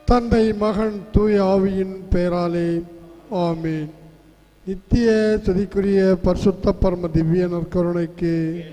தந்தை மகன் தூய ஆவியின் பெயராலே ஆமீன் நித்திய துதிக்குரிய பரிசுத்த பரம திவ்ய நற்கருணைக்கு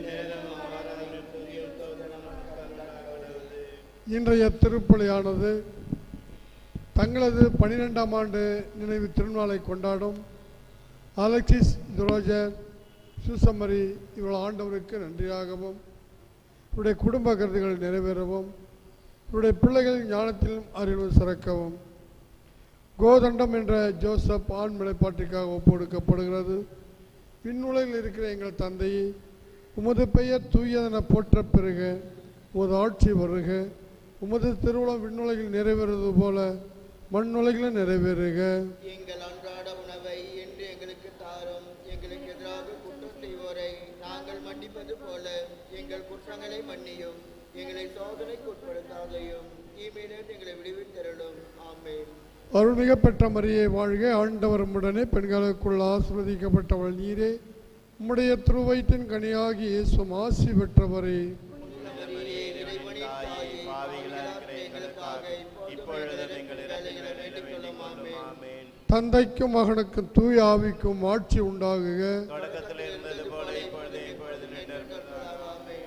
இன்றைய திருப்பலியானது தங்களது பனிரெண்டாம் ஆண்டு நினைவு திருநாளை கொண்டாடும் அலெக்சிஸ் துரோஜர் சுசமரி இவள் ஆண்டவருக்கு நன்றியாகவும் இவருடைய குடும்ப கருத்துகள் நிறைவேறவும் இவருடைய பிள்ளைகள் ஞானத்திலும் அறிவும் சிறக்கவும் கோதண்டம் என்ற ஜோசப் ஆண் நிலைப்பாட்டிற்காக ஒப்புக்கொடுக்கப்படுகிறது விண்ணுலகில் இருக்கிற எங்கள் தந்தையை உமது பெயர் தூயதென போற்ற பெறுக உமது ஆட்சி வருக உமது திருவுளம் விண்ணுலகில் நிறைவேறுவது போல மண்ணுலகிலும் நிறைவேறுக எங்கள் அன்றாட உணவை என்று எங்களுக்கு தாரும் எங்களுக்கு எதிராக குற்றம் செய்வோரை நாங்கள் மன்னிப்பது போல எங்கள் குற்றங்களை மன்னியும் எங்களை சோதனைக்கு உட்படுத்தாதையும் தீமையிலிருந்து எங்களை விடுவித்தருளும் ஆமென் அருள்மிக பெற்ற மரியை வாழ்க ஆண்டவர் உடனே பெண்களுக்குள் ஆசிர்வதிக்கப்பட்டவள் நீரே உம்முடைய திருவயிற்றின் கனியாகி இயேசும் ஆசி பெற்றவரே மரியே, இறைவனின் தாயே, பாவிகளாகிய எங்களுக்காக இப்பொழுதும் எங்கள் வேலைகளை வேண்டிக் கொள்ளும் ஆமென் தந்தைக்கும் மகனுக்கும் தூய ஆவிக்கும் ஆட்சி உண்டாகுக தொடக்கத்தில் இருந்தது போல இப்பொழுது இப்பொழுது நின்று ஆமென்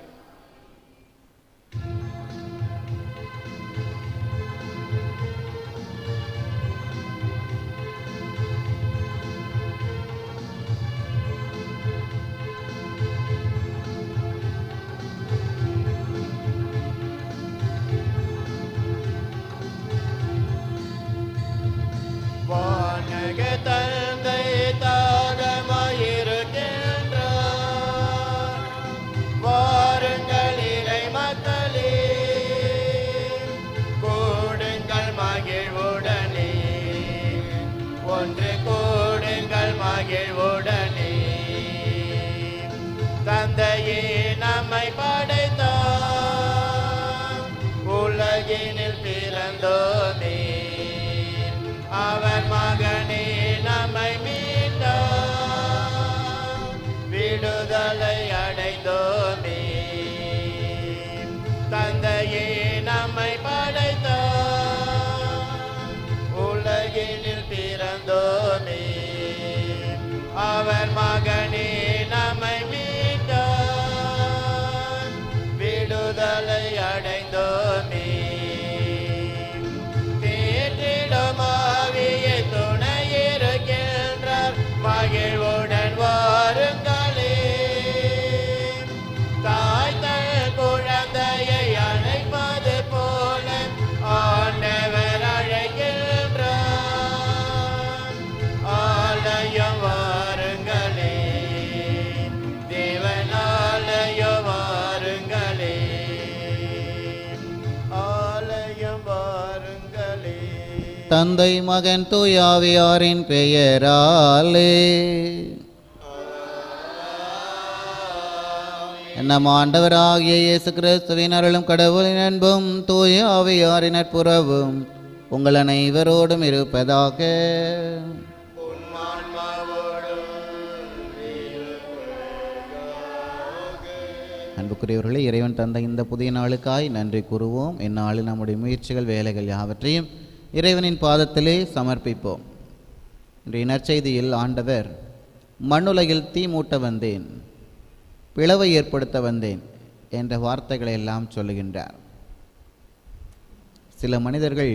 வானக தந்தை தாகமாயிருக்கின்றார் வாருங்கள் இறை மக்களே கூடுங்கள் மகிழ்வுடனே ஒன்று கூடுங்கள் மகிழ்வுடனே தந்தையே நம்மை படைத்தார் உலகினில் பிறந்தோமே அவர் மகனே நம்மை மீட்டார் விடுதலை அடைந்தோமே தந்தையே நம்மை படைத்தார் உலகினில் பிறந்தோமே அவர் மகனே நம்மை மீட்டார் விடுதலை அடைந்தோமே தேற்றிடும் ஆவியை துணையிருக்கின்றார் மகிழ்வுடன் வாருங்களே தாய் தன் குழந்தையை அழைப்பது போல ஆண்டவர் அழைக்கின்றார் ஆலயம் வாருங்களே தேவன் ஆலயம் வாருங்களே ஆலயம் வாருங்களே தந்தை மகன் தூயாவியாரின் பெயராலே நம் ஆண்டவராகிய இயேசு கிறிஸ்துவின் அருளும் கடவுளின் அன்பும் தூய ஆவியாரின் நட்புறவும் உங்கள் அனைவரோடும் இருப்பதாக அன்புக்குரியவர்களே இறைவன் தந்த இந்த புதிய நாளுக்காய் நன்றி கூறுவோம் இந்நாளில் நம்முடைய முயற்சிகள் வேலைகள் யாவற்றையும் இறைவனின் பாதத்திலே சமர்ப்பிப்போம் இன்றைய நற்செய்தியில் ஆண்டவர் மண்ணுலகில் தீ மூட்ட வந்தேன் பிளவை ஏற்படுத்த வந்தேன் என்ற வார்த்தைகளை எல்லாம் சொல்லுகின்றார் சில மனிதர்கள்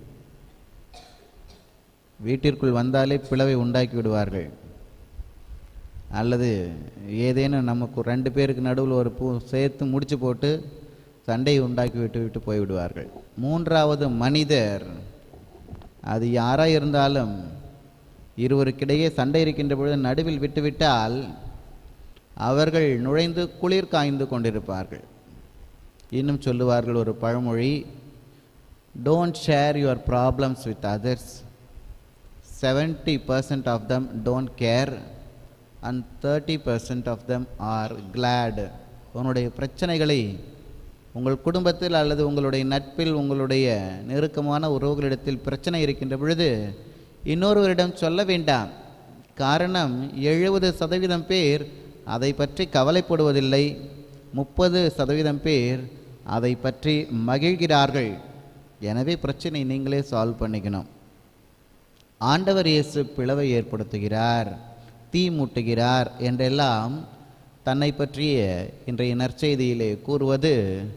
வீட்டிற்குள் வந்தாலே பிளவை உண்டாக்கி விடுவார்கள் அல்லது ஏதேனும் நமக்கு ரெண்டு பேருக்கு நடுவில் ஒரு பூ சேர்த்து முடிச்சு போட்டு சண்டையை உண்டாக்கி விட்டு விட்டு போய்விடுவார்கள் மூன்றாவது மனிதர் அது யாராக இருந்தாலும் இருவருக்கிடையே சண்டை இருக்கின்ற பொழுது நடுவில் விட்டுவிட்டால் அவர்கள் நுழைந்து குளிர் காய்ந்து கொண்டிருப்பார்கள் இன்னும் சொல்லுவார்கள் ஒரு பழமொழி don't share your problems with others seventy percent of them don't care and thirty percent of them are glad உன்னுடைய பிரச்சனைகளை உங்கள் குடும்பத்தில் அல்லது உங்களுடைய நட்பில் உங்களுடைய நெருக்கமான உறவுகளிடத்தில் பிரச்சனை இருக்கின்ற பொழுது இன்னொருவரிடம் சொல்ல வேண்டாம் காரணம் எழுபது சதவீதம் பேர் அதை பற்றி கவலைப்படுவதில்லை முப்பது சதவீதம் பேர் அதை பற்றி மகிழ்கிறார்கள் எனவே பிரச்சனை நீங்களே சால்வ் பண்ணிக்கணும் ஆண்டவர் இயேசு பிளவை ஏற்படுத்துகிறார் தீ மூட்டுகிறார் என்றெல்லாம் தன்னை பற்றிய இன்றைய நற்செய்தியிலே கூறுவது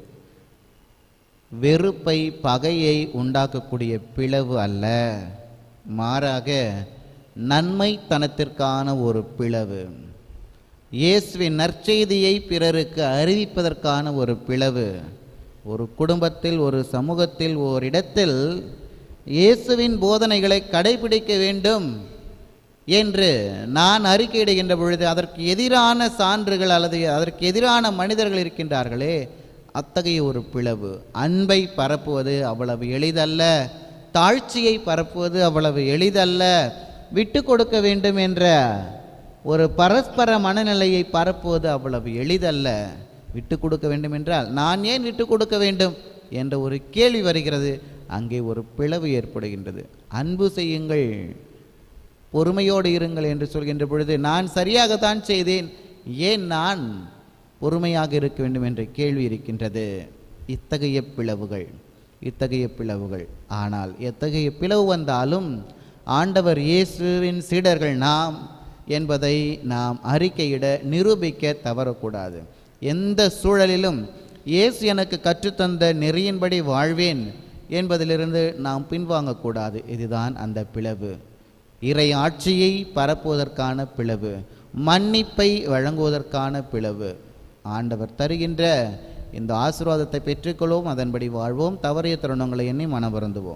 வெறுப்பை பகையை உண்டாக்கக்கூடிய பிளவு அல்ல மாறாக நன்மைத்தனத்திற்கான ஒரு பிளவு இயேசுவின் நற்செய்தியை பிறருக்கு அறிவிப்பதற்கான ஒரு பிளவு ஒரு குடும்பத்தில் ஒரு சமூகத்தில் ஓரிடத்தில் இயேசுவின் போதனைகளை கடைபிடிக்க வேண்டும் என்று நான் அறிக்கையிடுகின்ற பொழுது அதற்கு எதிரான சான்றுகள் அல்லது அதற்கு எதிரான மனிதர்கள் இருக்கின்றார்களே அத்தகைய ஒரு பிளவு அன்பை பரப்புவது அவ்வளவு எளிதல்ல தாழ்ச்சியை பரப்புவது அவ்வளவு எளிதல்ல விட்டு கொடுக்க வேண்டும் என்ற ஒரு பரஸ்பர மனநிலையை பரப்புவது அவ்வளவு எளிதல்ல விட்டு கொடுக்க வேண்டும் என்றால் நான் ஏன் விட்டு கொடுக்க வேண்டும் என்ற ஒரு கேள்வி வருகிறது அங்கே ஒரு பிளவு ஏற்படுகின்றது அன்பு செய்யுங்கள் பொறுமையோடு இருங்கள் என்று சொல்கின்ற பொழுது நான் சரியாகத்தான் செய்தேன் ஏன் நான் பொறுமையாக இருக்க வேண்டும் என்ற கேள்வி இருக்கின்றது இத்தகைய பிளவுகள் இத்தகைய பிளவுகள் ஆனால் எத்தகைய பிளவு வந்தாலும் ஆண்டவர் இயேசுவின் சீடர்கள் நாம் என்பதை நாம் அறிக்கையிட நிரூபிக்க தவறக்கூடாது எந்த சூழலிலும் இயேசு எனக்கு கற்றுத்தந்த நெறியின்படி வாழ்வேன் என்பதிலிருந்து நாம் பின்வாங்கக்கூடாது இதுதான் அந்த பிளவு இறை ஆட்சியை பரப்புவதற்கான பிளவு மன்னிப்பை வழங்குவதற்கான பிளவு ஆண்டவர் தருகின்ற இந்த ஆசீர்வாதத்தை பெற்றுக்கொள்வோம் அதன்படி வாழ்வோம் தவறிய தருணங்களை எண்ணி மனமருந்துவோம்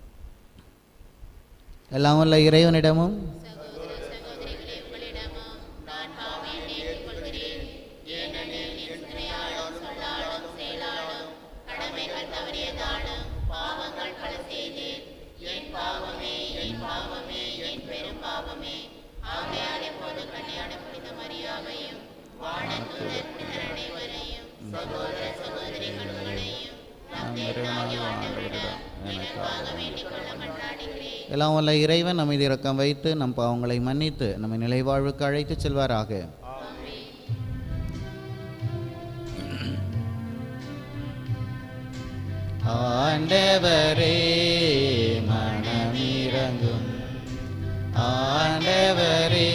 எல்லாம் வல்ல இறைவனிடமும் நம் இறைவனாகிய ஆண்டவரிடம் எனக்காக எல்லாம் வல்ல இறைவன் நம்மை இரக்கம் வைத்து நம் பாவங்களை மன்னித்து நம்மை நிலைவாழ்வுக்கு அழைத்துச் செல்வாராக ஆண்டவரே மனமிரங்கும் ஆண்டவரே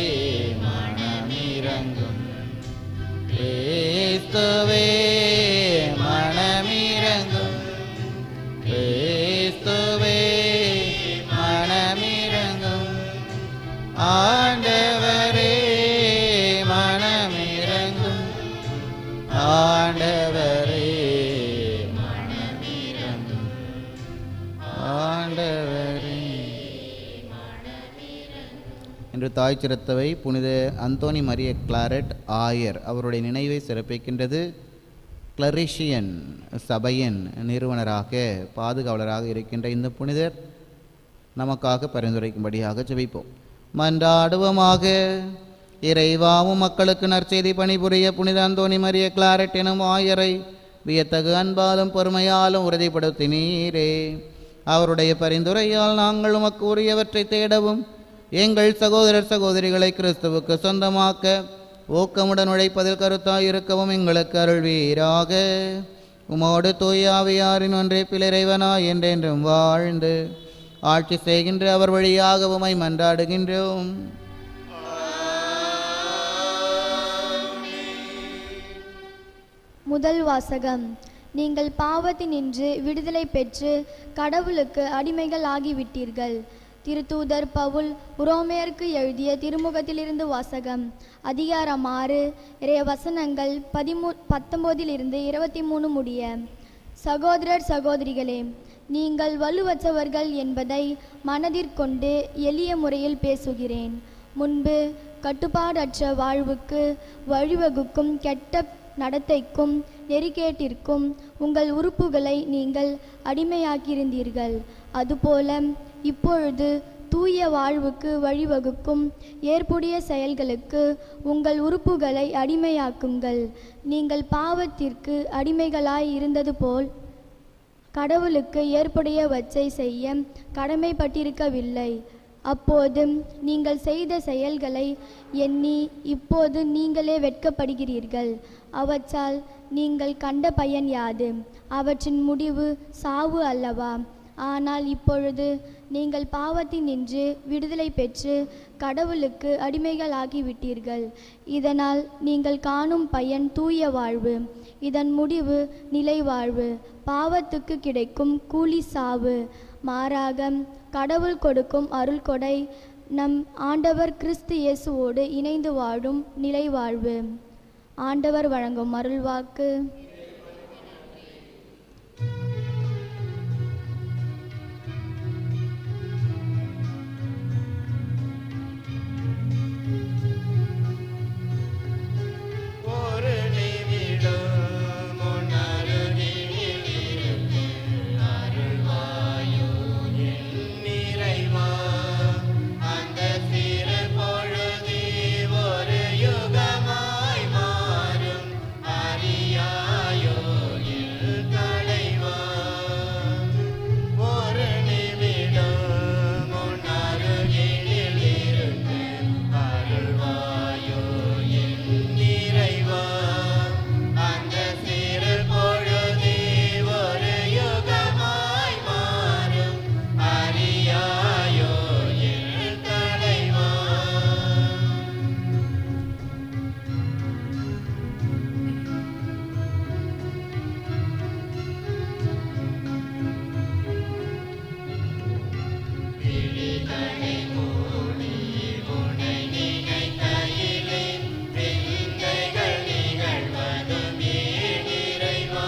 மனமிரங்கும் கிறிஸ்துவே மனமிரங்கும் கிறிஸ்துவே மனமிரங்கும் ஆண்டவரே மனமிரங்கும் ஆண்டவரே மனமிரங்கும் ஆண்டவரே இன்று தாய் சிறத்தவை புனித அந்தோனி மரிய கிளாரட் ஆயர் அவருடைய நினைவை சிறப்பிக்கின்றது கிளரிஷியன் சபையின் நிறுவனராக பாதுகாவலராக இருக்கின்ற இந்த புனிதர் நமக்காக பரிந்துரைக்கும்படியாக ஜெபிப்போம் மன்றாடுவோமாக இறைவாவும் மக்களுக்கு நற்செய்தி பணிபுரிய புனித அந்தோனி மரிய கிளாரட் எனும் ஆயரை வியத்தகு அன்பாலும் பொறுமையாலும் உறுதிப்படுத்தினீரே அவருடைய பரிந்துரையால் நாங்கள் உமக்கு உரியவற்றை தேடவும் எங்கள் சகோதரர் சகோதரிகளை கிறிஸ்துவுக்கு சொந்தமாக்க ஊக்கமுடன் உழைப்பதில் கருத்தாய் இருக்கவும் எங்களுக்கு அருள்வீராக உமோடு தூயாவியாரின் ஒன்றே பிளரைவனாய் என்றென்றும் வாழ்ந்து ஆட்சி செய்கின்ற அவர் வழியாக உமை மன்றாடுகின்றோம் முதல் வாசகம் நீங்கள் பாவத்தினின்று விடுதலை பெற்று கடவுளுக்கு அடிமைகள் ஆகிவிட்டீர்கள் திருத்தூதர் பவுல் உரோமையருக்கு எழுதிய திருமுகத்திலிருந்து வாசகம் அதிகாரம் ஆறு இறைய வசனங்கள் பதிமூ பத்தொம்போதிலிருந்து இருபத்தி மூணு முடிய சகோதரர் சகோதரிகளே நீங்கள் வலுவற்றவர்கள் என்பதை மனதிற்கொண்டு எளிய முறையில் பேசுகிறேன் முன்பு கட்டுப்பாடற்ற வாழ்வுக்கு வழிவகுக்கும் கெட்ட நடத்தைக்கும் நெறிகேட்டிற்கும் உங்கள் உறுப்புகளை நீங்கள் அடிமையாக்கியிருந்தீர்கள் அதுபோல இப்பொழுது தூய வாழ்வுக்கு வழிவகுக்கும் ஏற்புடைய செயல்களுக்கு உங்கள் உறுப்புகளை அடிமையாக்குங்கள் நீங்கள் பாவத்திற்கு அடிமைகளாய் இருந்தது போல் கடவுளுக்கு ஏற்புடையவற்றை செய்ய கடமைப்பட்டிருக்கவில்லை அப்போது நீங்கள் செய்த செயல்களை எண்ணி இப்போது நீங்களே வெட்கப்படுகிறீர்கள் அவற்றால் நீங்கள் கண்ட பயன் யாது அவற்றின் முடிவு சாவு அல்லவா ஆனால் இப்பொழுது நீங்கள் பாவத்தினின்று விடுதலை பெற்று கடவுளுக்கு அடிமைகளாகிவிட்டீர்கள் இதனால் நீங்கள் காணும் பயன் தூய வாழ்வு இதன் முடிவு நிலை வாழ்வு பாவத்துக்கு கிடைக்கும் கூலி சாவு மாறாக கடவுள் கொடுக்கும் அருள் கொடை நம் ஆண்டவர் கிறிஸ்து இயேசுவோடு இணைந்து வாழும் நிலை வாழ்வு ஆண்டவர் வழங்கும் அருள்வாக்கு ஒரு நிமிடம் உன் அருகில் இருந்து அருள்வாயோ என் நிறைவா. அந்த சிறு பொழுதே ஒரு யுகமாய் மாறும் அறியாயோ என் தலைவா. ஒரு நிமிடம் உன் அருகில் இருந்து அருள்வாயோ என் நிறைவா. அந்த சிறு பொழுதே ஒரு யுகமாய் மாறும் அறியாயோ என் தலைவா விழிகளை மூடி உனை நினைக்கையிலே விந்தைகள் நிகழ்வதும் ஏன் இறைவா?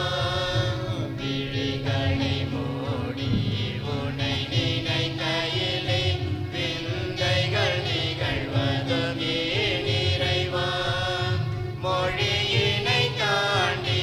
விழிகளை மூடி உனை நினைக்கையிலே விந்தைகள் நிகழ்வதும் ஏன் இறைவா? மொழியினை தாண்டி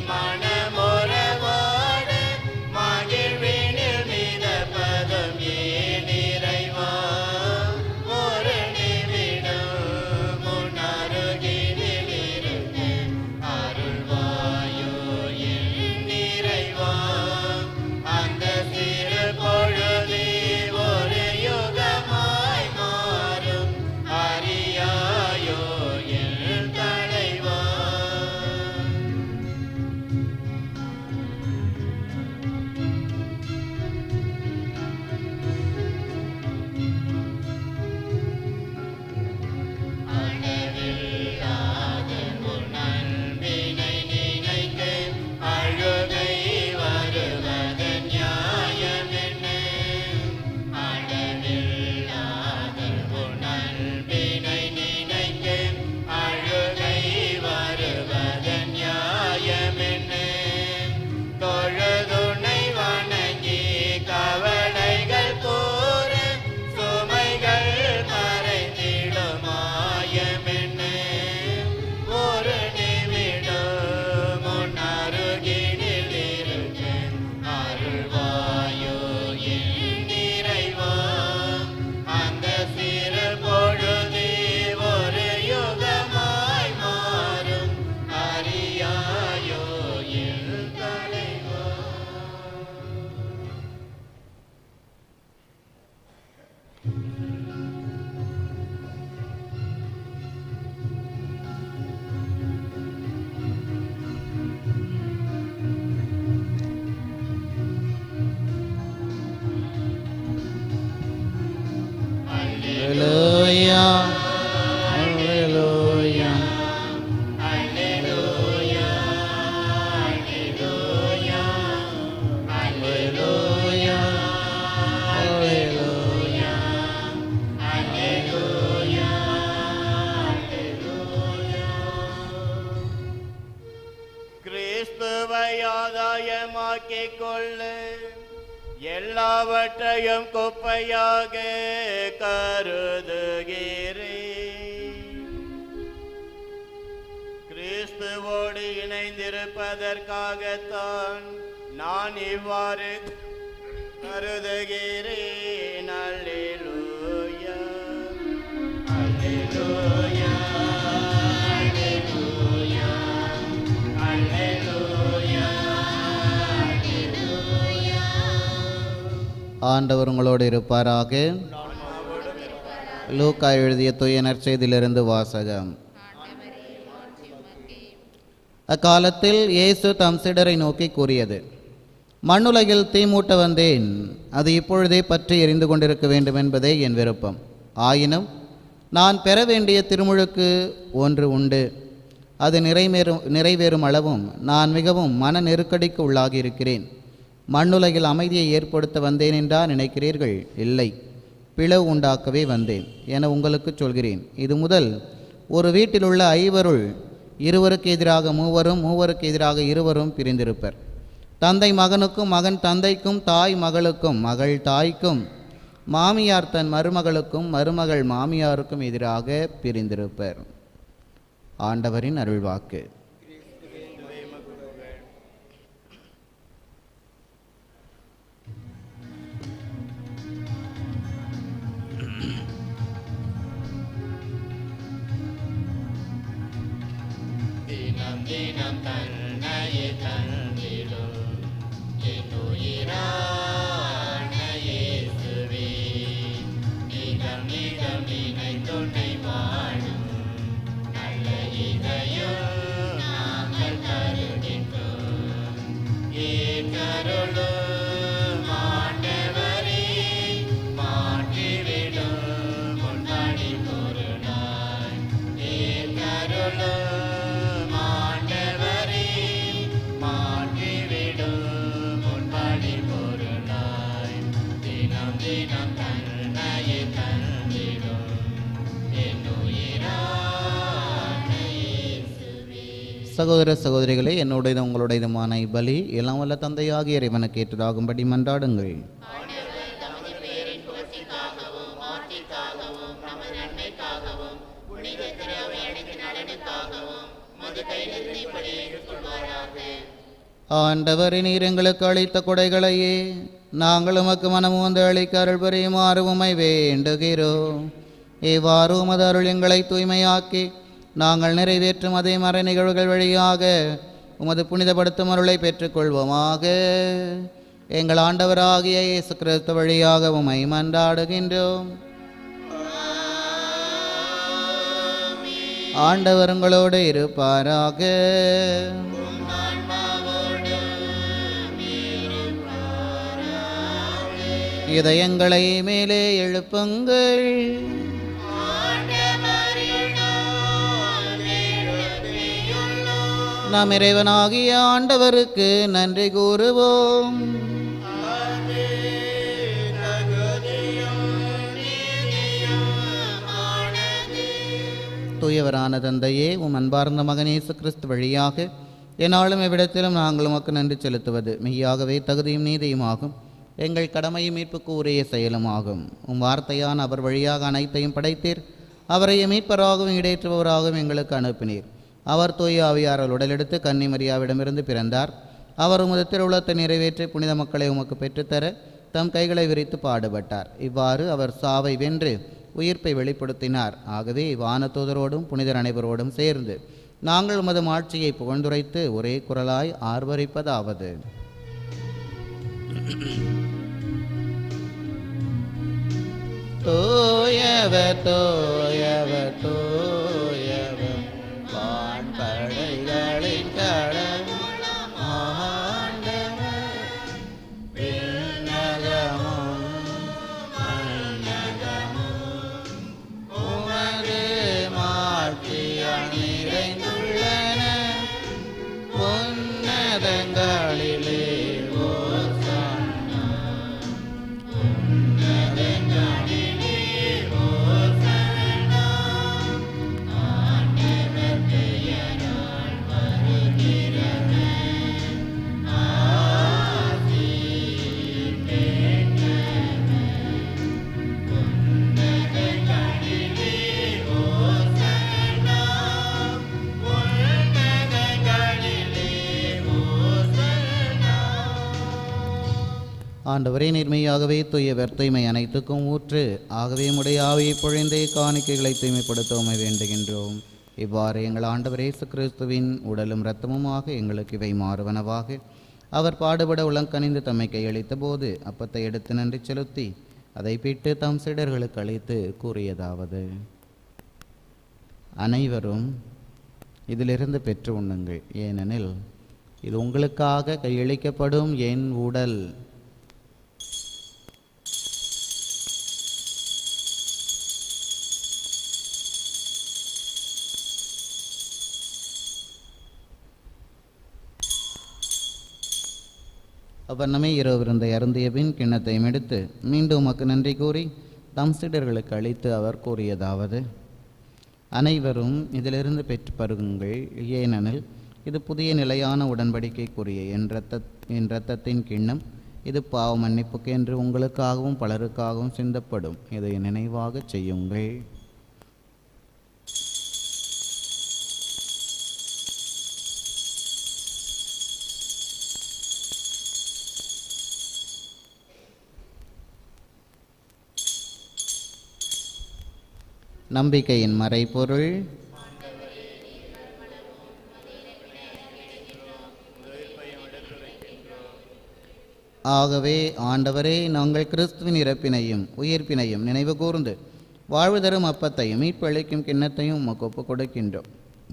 மனமுறவாடு மகிழ்வினில் மிதப்பதும் ஏன் இறைவா? ஒரு நிமிடம் உன் அருகினில் இருந்து அருள்வாயோ என் இறைவா? அந்த சிறு பொழுதே ஒரு யுகமாய் மாறும் அறியாயோ என் தலைவா அளவில்லாத உன் அன்பினை நினைக்க அழுகை வருவதன் நியாயம் என்ன? அளவில்லாத உன் அன்பினை நினைக்க அழுகை வருவதன் நியாயம் என்ன? தொழுதுனை வணங்கி கவலைகள் கூற சுமைகள் மறைந்திடும் மாயமென்ன ஒரு நிமிடம் உன் அருகினில் இருந்து அருள்வாயோ என் நிறைவா அந்த சிறு பொழுதே ஒரு யுகமாய் மாறும் அறியாயோ என் தலைவா Hallelujah. Hallelujah. Hallelujah. Hallelujah. கிறிஸ்துவை ஆதாயமாக்கிக் கொள்ள எல்லாவற்றையும் குப்பையாக கருதுகிறேன் கிறிஸ்துவோடு இணைந்திருப்பதற்காகத்தான் நான் இவ்வாறு கருதுகிறேன் அல்லேலூயா அல்லேலூயா அல்லேலூயா அல்லேலூயா ஆண்டவர் உங்களோடு இருப்பாராக லூக்கா எழுதிய தூய நற்செய்தியிலிருந்து வாசகம் அக்காலத்தில் இயேசு தம் சிடரை நோக்கி கூறியது மண்ணுலகில் தீ மூட்ட வந்தேன் அது இப்பொழுதே பற்றி எரிந்து கொண்டிருக்க வேண்டும் என்பதே என் விருப்பம் ஆயினும் நான் பெற வேண்டிய திருமுழுக்கு ஒன்று உண்டு அது நிறைவேறும் நிறைவேறும் அளவும் நான் மிகவும் மன நெருக்கடிக்கு உள்ளாகி இருக்கிறேன் மண்ணுலகில் அமைதியை ஏற்படுத்த வந்தேன் என்றா நினைக்கிறீர்கள் இல்லை பிளவு உண்டாக்கவே வந்தேன் என உங்களுக்கு சொல்கிறேன் இது முதல் ஒரு வீட்டிலுள்ள ஐவருள் இருவருக்கு எதிராக மூவரும் மூவருக்கு எதிராக இருவரும் பிரிந்திருப்பர் தந்தை மகனுக்கும் மகன் தந்தைக்கும் தாய் மகளுக்கும் மகள் தாய்க்கும் மாமியார் தன் மருமகளுக்கும் மருமகள் மாமியாருக்கும் எதிராக பிரிந்திருப்பர் ஆண்டவரின் அருள்வாக்கு தினம் தினம் தன்னையே தந்திடும் என்னுயிரான இயேசுவே நிதம் நிதம் நினைத்துன்னை வாழும் நல்ல இதயம் நாங்கள் தருகின்றோம் ஏற்றருளும் ஆண்டவரே மாற்றிவிடும் முன்னாடி பொருளாய் ஏற்றருளும் ஆண்டவரே மாற்றிவிடும் முன்னாடி பொருளாய் தினம் தினம் தன்னையே தந்திடும் என்னுயிரான இயேசுவே சகோதர சகோதரிகளே என்னுடையது உங்களுடையதுமான பலி எல்லாம் வல்ல தந்தையாகிய இறைவனுக்கு ஏற்றதாகும்படி மன்றாடுங்கள் ஆண்டவரே நீர் எங்களுக்கு அளித்த கொடைகளையே நாங்கள் உமக்கு மனம் வந்து அளிக்க அருள் புரியுமாறு உமை வேண்டுகிறோம் இவ்வாறு உமது அருள் எங்களை தூய்மையாக்கி நாங்கள் நிறைவேற்றும் அதே மறை நிகழ்வுகள் வழியாக உமது புனிதப்படுத்தும் அருளை பெற்றுக்கொள்வோமாக எங்கள் ஆண்டவராகிய இயேசு கிறிஸ்து வழியாக உமை மன்றாடுகின்றோம் ஆண்டவர் உங்களோடு இருப்பாராக இதயங்களை மேலே எழுப்புங்கள் நாம் இறைவனாகிய ஆண்டவருக்கு நன்றி கூறுவோம் தூயவரான தந்தையே உம் அன்பார்ந்த மகன் இயேசு கிறிஸ்து வழியாக என்னாலும் எவ்விடத்திலும் நாங்கள் உமக்கு நன்றி செலுத்துவது மெய்யாகவே தகுதியும் நீதியுமாகும் எங்கள் கடமையும் மீட்புக்கு உரிய செயலுமாகும் உம் வார்த்தையான அவர் வழியாக அனைத்தையும் படைத்தீர் அவரை மீட்பராகவும் இடேற்றுபவராகவும் எங்களுக்கு அனுப்பினீர் அவர் தூய ஆவியாரால் உடலெடுத்து கன்னி மரியாவிடமிருந்து பிறந்தார் அவர் உமது திருவுளத்தை நிறைவேற்றி புனித மக்களை உமக்கு பெற்றுத்தர தம் கைகளை விரித்து பாடுபட்டார் இவ்வாறு அவர் சாவை வென்று உயிர்ப்பை வெளிப்படுத்தினார் ஆகவே வானதூதரோடும் புனிதர் அனைவரோடும் சேர்ந்து நாங்கள் உமது மாட்சியை புகழ்ந்துரைத்து ஒரே குரலாய் ஆர்வரிப்பதாவது தூயவர் தூயவர் தூயவர் வான்படைகளின் கடவுளம் ஆண்டவர் விண்ணகமும் மண்ணகமும் உமது மாட்சியால் நிறைந்துள்ளன உன்னதங்களிலே ஓசானா ஆண்டவரே நேர்மையாகவே தூயவர் தூய்மை அனைத்துக்கும் ஊற்று ஆகவே உடைய ஆவியை பொழிந்தே காணிக்கைகளை தூய்மைப்படுத்த உமை வேண்டுகின்றோம் இவ்வாறு எங்கள் ஆண்டவர் இயேசு கிறிஸ்துவின் உடலும் இரத்தமுமாக எங்களுக்கு இவை மாறுவனவாக அவர் பாடுபட உளங்கனிந்து தம்மை கையளித்த போது அப்பத்தை எடுத்து நன்றி செலுத்தி அதை பிட்டு தம் சிடர்களுக்கு அளித்து கூறியதாவது அனைவரும் இதிலிருந்து பெற்று உண்ணுங்கள் ஏனெனில் இது உங்களுக்காக கையளிக்கப்படும் என் உடல் அவ்வண்ணமே இரவு விருந்தை அருந்திய பின் கிண்ணத்தையும் எடுத்து மீண்டும் உமக்கு நன்றி கூறி தம் சீடர்களுக்கு அளித்து அவர் கூறியதாவது அனைவரும் இதிலிருந்து பெற்று பருகுங்கள் ஏனெனில் இது புதிய நிலையான உடன்படிக்கைக்குரிய என் இரத்த என் இரத்தத்தின் கிண்ணம் இது பாவ மன்னிப்புக்கு என்று உங்களுக்காகவும் பலருக்காகவும் சிந்தப்படும் இதை நினைவாகச் செய்யுங்கள் நம்பிக்கையின் மறைபொருள் ஆகவே ஆண்டவரே நாங்கள் கிறிஸ்துவின் இறப்பினையும் உயிர்ப்பினையும் நினைவு கூர்ந்து வாழ்வு தரும் அப்பத்தையும் மீட்பளிக்கும் கிண்ணத்தையும் உமக்கு ஒப்புக் கொடுக்கின்றோம்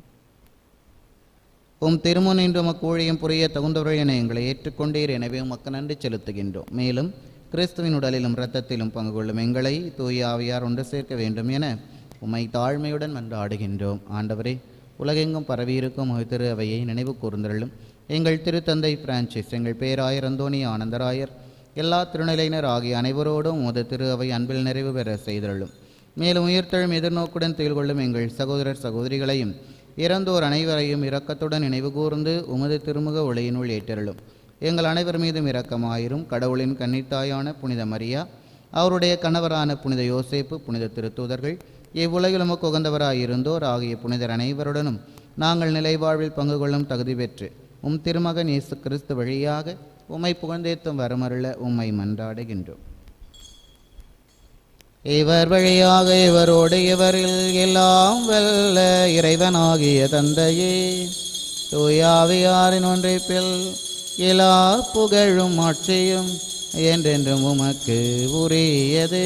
உம் திருமுன் இன்று உமக்கு ஊழியம் புரிய தகுந்தவர்கள் என எங்களை ஏற்றுக்கொண்டீர் எனவே உமக்கு நன்றி செலுத்துகின்றோம் மேலும் கிறிஸ்துவின் உடலிலும் இரத்தத்திலும் பங்கு கொள்ளும் எங்களை தூய ஆவியார் ஒன்று சேர்க்க வேண்டும் என உம்மை தாழ்மையுடன் மன்றாடுகின்றோம் ஆண்டவரே உலகெங்கும் பரவியிருக்கும் உமது திரு அவையை நினைவு கூர்ந்தருளும் எங்கள் திருத்தந்தை பிரான்சிஸ் எங்கள் பேராயர் அந்தோணி ஆனந்தராயர் எல்லா திருநிலையினர் ஆகிய அனைவரோடும் உமது திரு அவை அன்பில் நிறைவு பெற செய்தருளும் மேலும் உயிர்த்தெழும் எதிர்நோக்குடன் துயில் கொள்ளும் எங்கள் சகோதரர் சகோதரிகளையும் இறந்தோர் அனைவரையும் இரக்கத்துடன் நினைவு கூர்ந்து உமது திருமுக ஒளியினுள் ஏற்றருளும் எங்கள் அனைவர் மீதும் இரக்கமாயிரும் கடவுளின் கன்னித்தாயான புனித மரியா அவருடைய கணவரான புனித யோசேப்பு புனித திருத்தூதர்கள் இவ்வுலகில் உமக்கு உகந்தவராயிருந்தோர் ஆகிய புனிதர் அனைவருடனும் நாங்கள் நிலைவாழ்வில் பங்கு கொள்ளும் தகுதி பெற்று உம் திருமகன் இயேசு கிறிஸ்து வழியாக உம்மை புகழ்ந்தேத்தும் வரமருள உம்மை மன்றாடுகின்றோம் இவர் வழியாக இவரோடு இவரில் எல்லாம் வல்ல இறைவனாகிய தந்தையே தூயாவியாரின் ஒன்றைப்பில் எல்லா புகழும் ஆட்சியும் என்றென்றும் உமக்கு உரியதே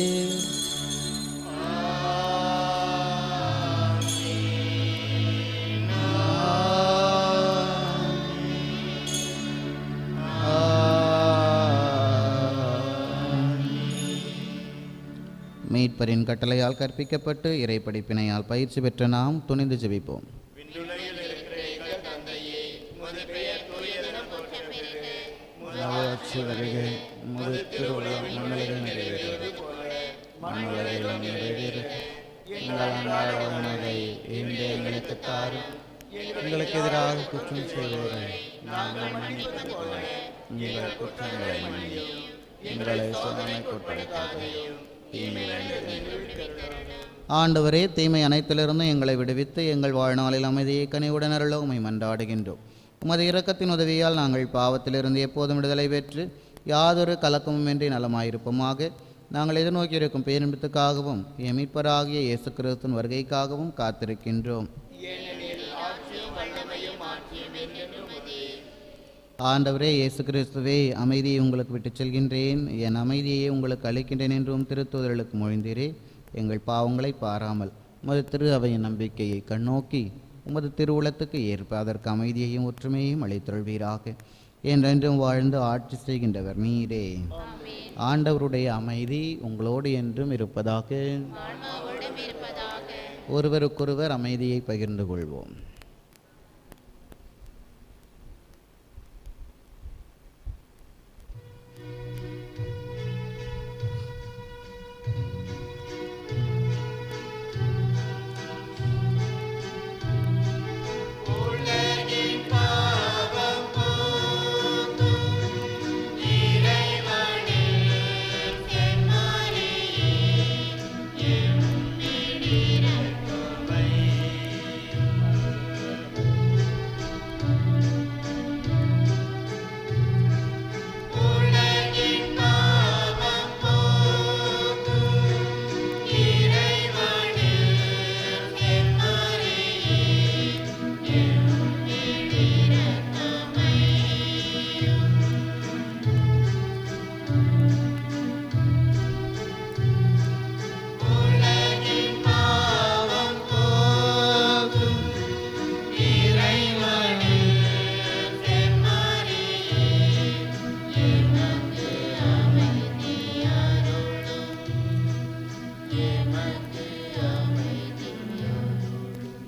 மீட்பரின் கட்டளையால் கற்பிக்கப்பட்டு இறைப்படிப்பினையால் பயிற்சி பெற்ற நாம் துணிந்து ஜெபிப்போம் விண்ணுலகில் இருக்கிற எங்கள் தந்தையே உமது பெயர் தூயதென போற்றப்பெறுக ஆட்சி வருக உமது திருவுளம் மண்ணுலகில் நிறைவேறுவது மண்ணுலகிலும் நிறைவேறுக எங்கள் அன்றாட உணவை இன்று எங்களுக்கு தாரும் எங்களுக்கு எதிராக குற்றம் செய்வோரை நாங்கள் மன்னிப்பது போல எங்கள் குற்றங்களை மன்னியும் எங்களை சோதனைக்கு உட்படுத்தாதையும் தீமையிலிருந்து எங்களை விடுவித்தருளும். ஆண்டவரே தீமை அனைத்திலிருந்தும் எங்களை விடுவித்து எங்கள் வாழ்நாளில் அமைதியை கனிவுடன் அருள உம்மை மன்றாடுகின்றோம் உமது இரக்கத்தின் உதவியால் நாங்கள் பாவத்திலிருந்து எப்போதும் விடுதலை பெற்று யாதொரு கலக்கமுமின்றி நலமாயிருப்போமாக நாங்கள் எதிர்நோக்கியிருக்கும் பேரின்பத்துக்காகவும் என் மீட்பராகிய இயேசு கிறிஸ்துவின் வருகைக்காகவும் காத்திருக்கின்றோம் ஆண்டவரே இயேசு கிறிஸ்துவே அமைதியை உங்களுக்கு விட்டுச் செல்கின்றேன் என் அமைதியை உங்களுக்கு அளிக்கின்றேன் என்றும் திருத்தூதர்களுக்கு மொழிந்தீரே எங்கள் பாவங்களை பாராமல் உமது திரு அவையின் நம்பிக்கையை கண்ணோக்கி உமது திருவுளத்துக்கு ஏற்ப அதற்கு அமைதியையும் ஒற்றுமையையும் அளித்தருள்வீராக என்றென்றும் வாழ்ந்து ஆட்சி செய்கின்றவர் நீரே ஆண்டவருடைய அமைதி உங்களோடு என்றும் இருப்பதாக ஒருவருக்கொருவர் அமைதியை பகிர்ந்து கொள்வோம்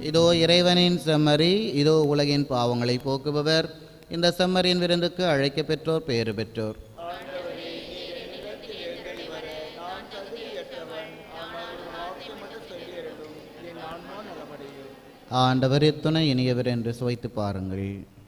இதோ இறைவனின் செம்மறி இதோ உலகின் பாவங்களை போக்குபவர் இந்த செம்மறியின் விருந்துக்கு அழைக்க பெற்றோர் பேறு பெற்றோர் நான் தகுதியற்றவன் ஆனால் உன் வாக்கு மட்டும் சொல்லியிருக்கும் என் ஆன்மா நலமடையும் ஆண்டவர் எத்துணை இனியவர் என்று சுவைத்து பாருங்கள்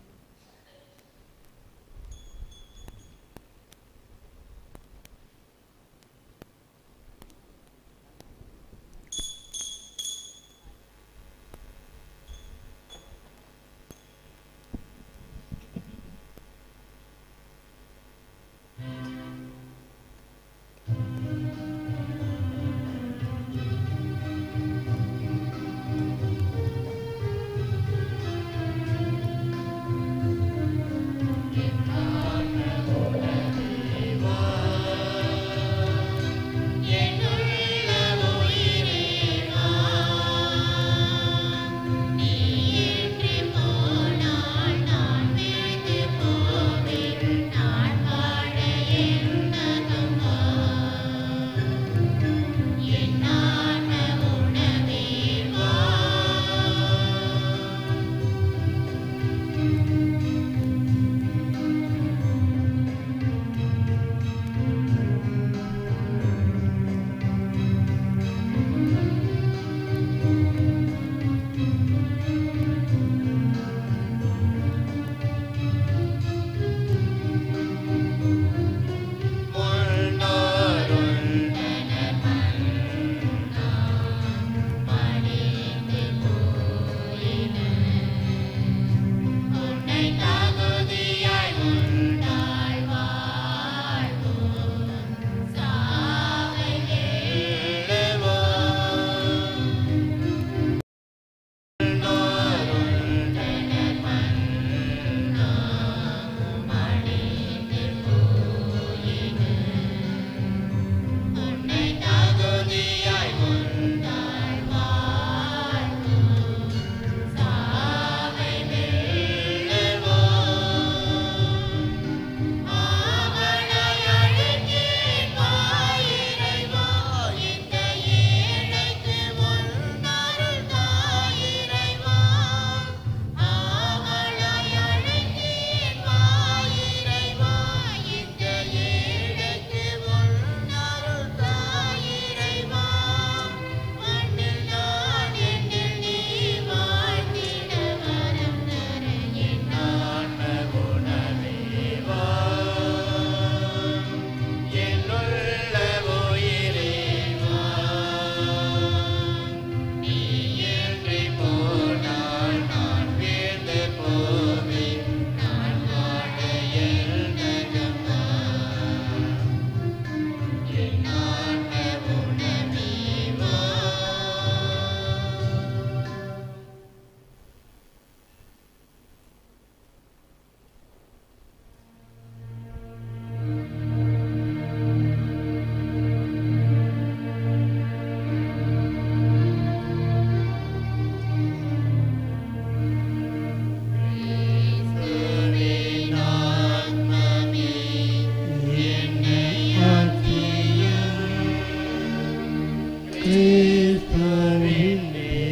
கிறிஸ்துவின்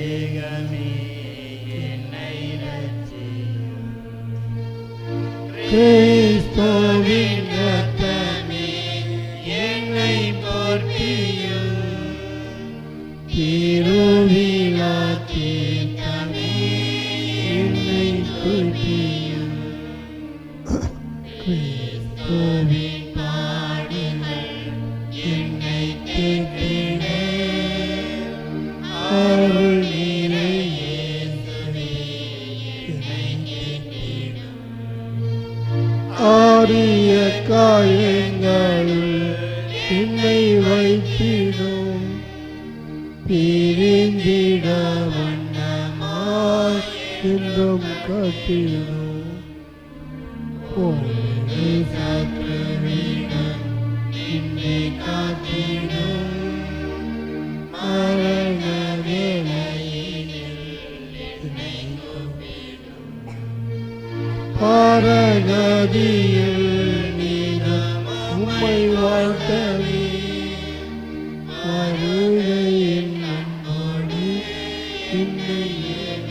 தேகமே என்னை ரட்சியும் கிறிஸ்துவின் ரத்தமே என்னை போற்றியும் திருவிழா தீர்த்தமே என்னை போற்றியும் கிறிஸ்துவின் பாடுகள் என்னை தேற்றின அருள் நீரை இயேசுவே என்னை தேற்றிடும் ஆரிய காயங்களுள் என்னை வைத்திடும் பிரிந்திட வண்ணமாய் என்றும் காத்திடும் போலே சத்ருவிடம் என்னை காத்திடும் மரண வேளையினில் என்னை கூப்பிடும் பாரகதியில் நீதம் உம்மை வாழ்த்தவே வருகையின் அன்போடு என்னை ஏற்றுக்கொள்ளும்.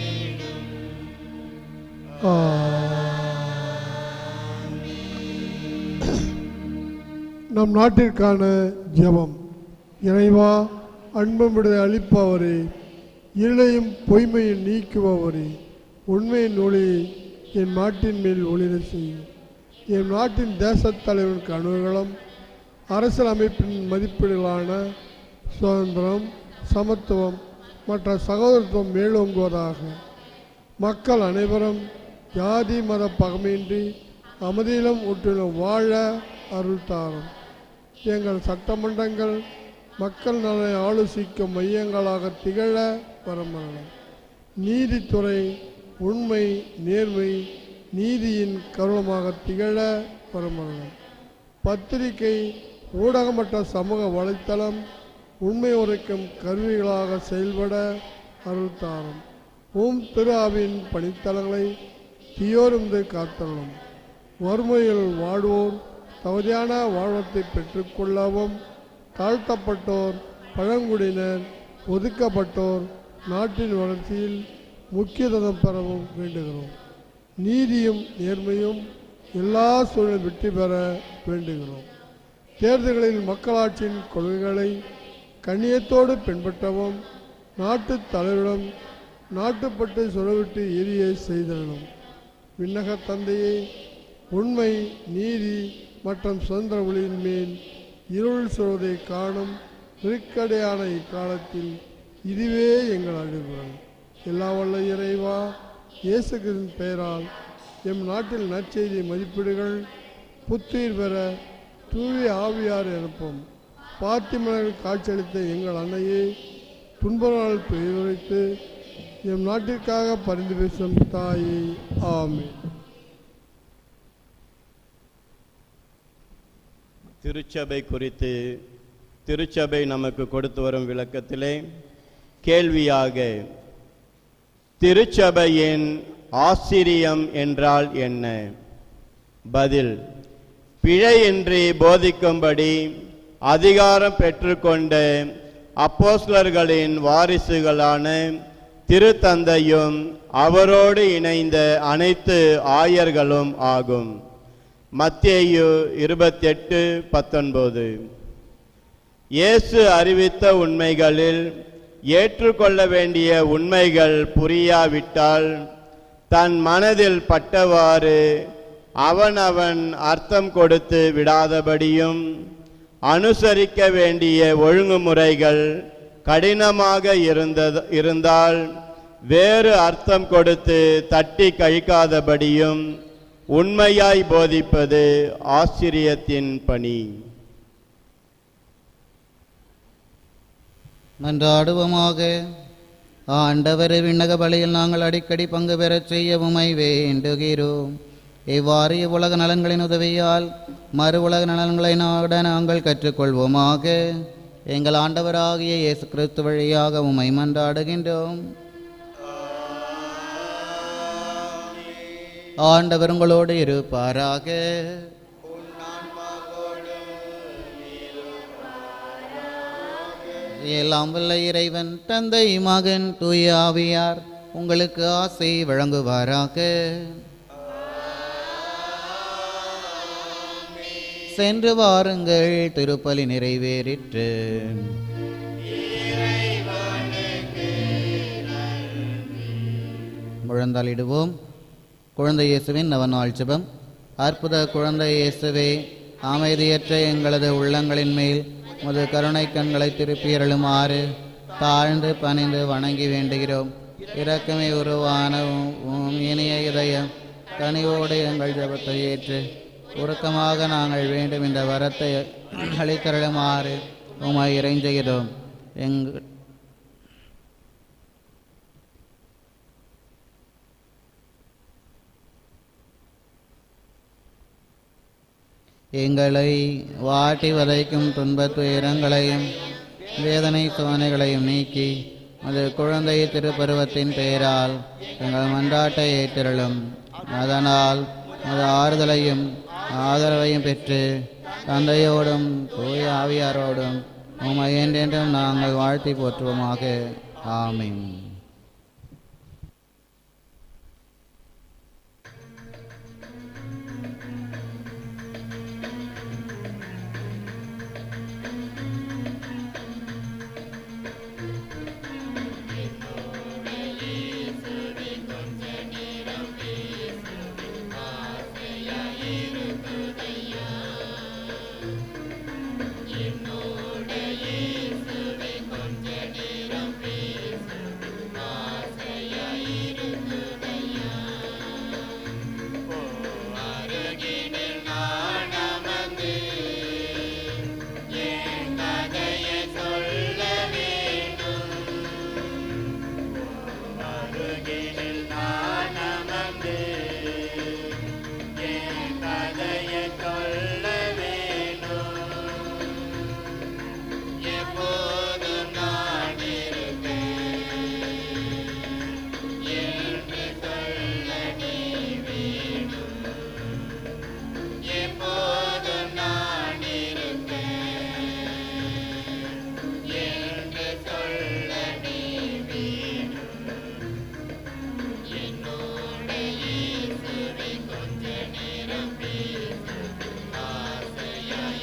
நம் நாட்டிற்கான ஜெபம் இறைவா அன்பு விடுதலை அளிப்பவரே இருளையும் பொய்மையும் நீக்குபவரே உண்மையின் ஒளியை என் நாட்டின் மேல் ஒளிர செய்யும் என் நாட்டின் தேசத் தலைவருக்கு அனுகூலம் அரசியல் அமைப்பின் மதிப்பீடுகளான சுதந்திரம் சமத்துவம் மற்ற சகோதரத்துவம் மேலோங்குவதாக மக்கள் அனைவரும் ஜாதி மத பகமையின்றி அமைதியிலும் ஒற்றிலும் வாழ அருள் தாரும் எங்கள் சட்டமன்றங்கள் மக்கள் நலனை ஆலோசிக்கும் மையங்களாக திகழ வரமரணம் நீதித்துறை உண்மை நேர்மை நீதியின் கருணமாக திகழ வரமரணம் பத்திரிகை ஊடகமற்ற சமூக வலைத்தளம் உண்மை உரைக்கும் கருவிகளாக செயல்பட அருள் தாரும் ஓம் திரு ஆவின் பணித்தலங்களை தீயோருந்து காத்தரணும் வறுமையில் வாழ்வோர் தகுதியான வாழ்வத்தை பெற்றுக்கொள்ளவும் தாழ்த்தப்பட்டோர் பழங்குடியினர் ஒதுக்கப்பட்டோர் நாட்டின் வளர்ச்சியில் முக்கியத்துவம் பெறவும் வேண்டுகிறோம் நீதியும் நேர்மையும் எல்லா சூழலும் வெற்றி பெற வேண்டுகிறோம் தேர்தல்களில் மக்களாட்சியின் கொள்கைகளை கண்ணியத்தோடு பின்பற்றவும் நாட்டுத் தலைவரிடம் நாட்டுப்பட்டு சுழவிட்டு எரிய செய்தரணும் விண்ணக தந்தையே உண்மை நீதி மற்றும் சுதந்திர ஒளியின் மேல் இருள் சொல்வதை காணும் நெருக்கடியான இக்காலத்தில் இதுவே எங்கள் அழுகுறல் எல்லா வல்ல இறைவா இயேசு கிறிஸ்துவின் பெயரால் எம் நாட்டில் நற்செய்தி மதிப்பீடுகள் புத்துயிர் பெற தூய ஆவியார் எனப்போம் பாத்திமலர்கள் காட்சியளித்த எங்கள் அன்னையை துன்பநாள் பெயரைத்து எம் நாட்டிற்காக பரிந்து பேசும் தாயே ஆமென் திருச்சபை குறித்து திருச்சபை நமக்கு கொடுத்து வரும் விளக்கத்திலே கேள்வியாக திருச்சபையின் ஆசிரியம் என்றால் என்ன பதில் பிழையின்றி போதிக்கும்படி அதிகாரம் பெற்றுக்கொண்ட அப்போஸ்லர்களின் வாரிசுகளான திருத்தந்தையும் அவரோடு இணைந்த அனைத்து ஆயர்களும் ஆகும் மத்தேயு இருபத்தெட்டு பத்தொன்பது இயேசு அறிவித்த உண்மைகளில் ஏற்றுக்கொள்ள வேண்டிய உண்மைகள் புரியாவிட்டால் தன் மனதில் பட்டவாறு அவனவன் அர்த்தம் கொடுத்து விடாதபடியும் அனுசரிக்க வேண்டிய ஒழுங்குமுறைகள் கடினமாக இருந்தது இருந்தால் வேறு அர்த்தம் கொடுத்து தட்டி கழிக்காதபடியும் உண்மையாய் போதிப்பது ஆசிரியத்தின் பணி மன்றாடுவோமாக ஆண்டவர் விண்ணக பலியில் நாங்கள் அடிக்கடி பங்கு பெறச் செய்ய உமை வேண்டுகிறோம் இவ்வாறு இவ்வுலக நலன்களின் உதவியால் மறு உலக நலன்களை நாட நாங்கள் கற்றுக்கொள்வோமாக எங்கள் ஆண்டவராகிய இயேசு கிறிஸ்து வழியாக உமை மன்றாடுகின்றோம் ஆண்டவர் உங்களோடு இருப்பாராக எல்லாம் வல்ல இறைவன் தந்தை மகன் தூய ஆவியார் உங்களுக்கு ஆசை வழங்குவாராக சென்று வாருங்கள் திருப்பலி நிறைவேறிற்று முழந்தாளிடுவோம் குழந்தை இயேசுவின் நவநாள் ஜெபம் அற்புத குழந்தை இயேசுவே அமைதியற்ற எங்களது உள்ளங்களின் மேல் முது கருணை கண்களை திருப்பியருளுமாறு தாழ்ந்து பணிந்து வணங்கி வேண்டுகிறோம் இரக்கமே உருவான உம் உம் இனிய இதயம் கனிவோடு எங்கள் ஜெபத்தை ஏற்று உருக்கமாக நாங்கள் வேண்டும் இந்த வரத்தை அளித்தருளுமாறு உமை இறைஞ்சுகிறோம் எங்கள் எங்களை வாட்டி வதைக்கும் துன்பத் துயரங்களையும் வேதனை சோதனைகளையும் நீக்கி அது குழந்தை திருப்பருவத்தின் பெயரால் எங்கள் மன்றாட்டை ஏற்றிருளும் அதனால் அது ஆறுதலையும் ஆதரவையும் பெற்று தந்தையோடும் தூய ஆவியாரோடும் உமை என்றென்றும் நாங்கள் வாழ்த்தி போற்றுவோமாக ஆமீன்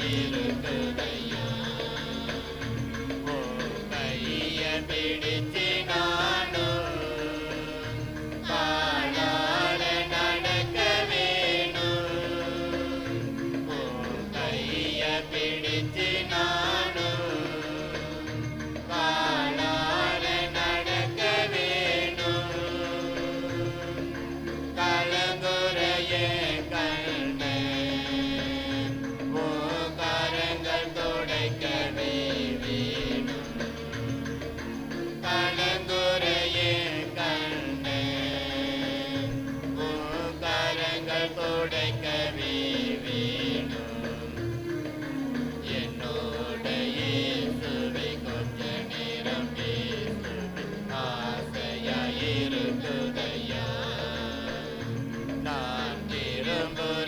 இருக்குதையா ஓ கைய பிடிச்சு நானும் காலால நடக்க வேணும் ஓ கைய பிடிச்சு நானும் காலால நடக்க வேணும் கலங்குறைய கண்ணே ஓ கரங்கள் துடைக்கவே வேணும் கலங்குறைய கண்ணே ஓ கரங்கள் துடைக்கவே வேணும் என்னோட இயேசுவை கொஞ்ச நேரம் பேசுவே ஆசையாயிருக்குதையா நான் திரும்புற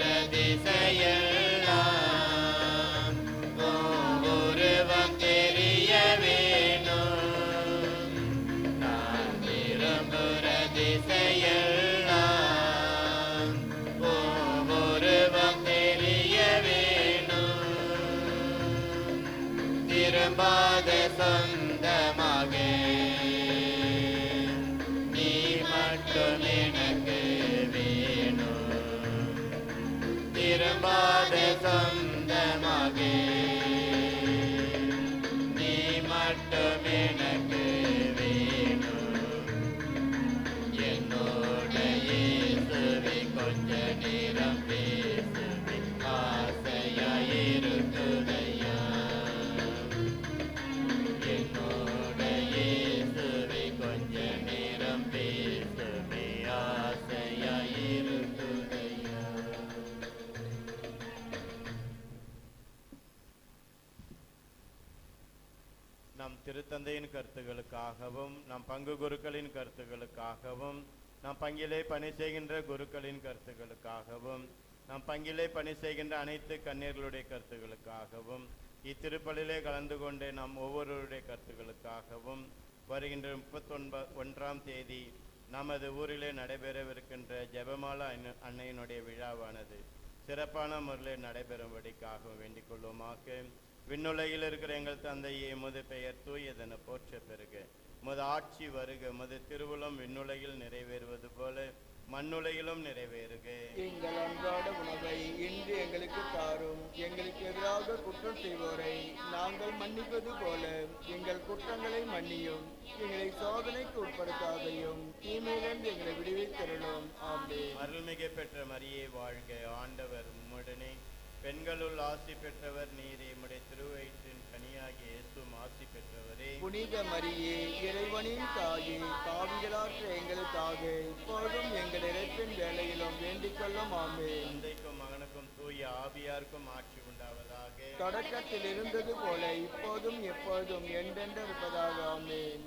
திசையெல்லாம் ஒருவம் தெரிய வேணும் நான் திரும்புற திசையெல்லாம் ஒருவம் தெரிய வேணும் திரும்பாத சொந்தமாக நீ மட்டும் எனக்கு வேணும் திரும்பாத சொந்தமாக நீ மட்டும் எனக்கு வேணும் என்னோட இயேசுவை கொஞ்ச நேரம் பேசுவே ஆசையாயிருக்குதையா என்னோட இயேசுவை கொஞ்ச நேரம் பேசுவே ஆசையாயிருக்குதையா நம் திருத்தந்தையின் கருத்துகளுக்காகவும் நம் பங்கு குருக்களின் கருத்துகளுக்காகவும் நம் பங்கிலே பணி செய்கின்ற குருக்களின் கருத்துகளுக்காகவும் நம் பங்கிலே பணி செய்கின்ற அனைத்து கன்னியர்களுடைய கருத்துகளுக்காகவும் இத்திருப்பலிலே கலந்து கொண்ட நம் ஒவ்வொருவருடைய கருத்துகளுக்காகவும் வருகின்ற முப்பத்தொன்ப ஒன்றாம் தேதி நமது ஊரிலே நடைபெறவிருக்கின்ற ஜெபமாலா அன்ன- அன்னையினுடைய விழாவானது சிறப்பான முறையில் நடைபெறும்படிக்காகவும் வேண்டிக் கொள்வோமாக விண்ணுலகில் இருக்கிற எங்கள் தந்தையே முது பெயர் தூயதென போற்ற பெறுக முது ஆட்சி வருக முது திருவுளம் விண்ணுலகில் நிறைவேறுவது போல மண்ணுலகிலும் நிறைவேறுக எங்கள் அன்றாட உணவை இன்று எங்களுக்கு தாரும் எங்களுக்கு எதிராக குற்றம் செய்வோரை நாங்கள் மன்னிப்பது போல எங்கள் குற்றங்களை மன்னியும் எங்களை சோதனைக்கு உட்படுத்தாதையும் தீமையிலிருந்து எங்களை விடுவித்தருளும் ஆமென் அருள்மிகு பெற்ற மரியே வாழ்க ஆண்டவர் உம்முடனே பெண்களுள் ஆசி பெற்றவர் நீரே உம்முடைய திருவயிற்றின் கனியாகிய இயேசுவும் ஆசி பெற்றவரே புனித மரியே இறைவனின் தாயே பாவிகளாற்ற எங்களுக்காக இப்பொழுதும் எங்கள் இறப்பின் வேலையிலும் வேண்டிக் கொள்ளும் ஆமென் தந்தைக்கும் மகனுக்கும் தூய ஆவியாருக்கும் ஆட்சி உண்டாவதாக தொடக்கத்தில் இருந்தது போல இப்போதும் எப்பொழுதும் என்றென்று இருப்பதாக ஆமென்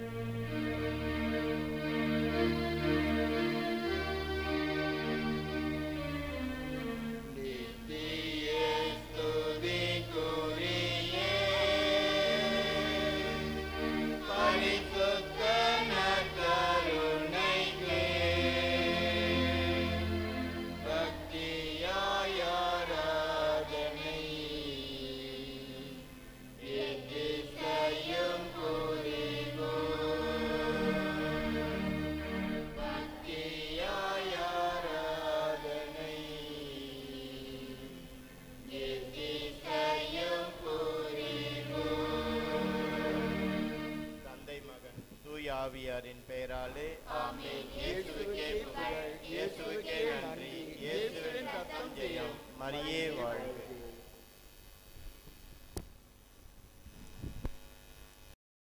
நித்திய ஸ்துதிக்குரிய பரிசுத்த நற்கருணைக்கு பக்தியாய் ஆராதனை எதிர்த்தையும் புரிவோம் பக்தியாய் ஆராதனை எதிர்த்தையும் புரிவோம் தந்தை மகன் தூய ஆவியாரின் பெயராலே ஆமென் இயேசுவுக்கே புகழ் இயேசுவுக்கே நன்றி இயேசுவின் ரத்தம் ஜெயம் மரியே வாழ்க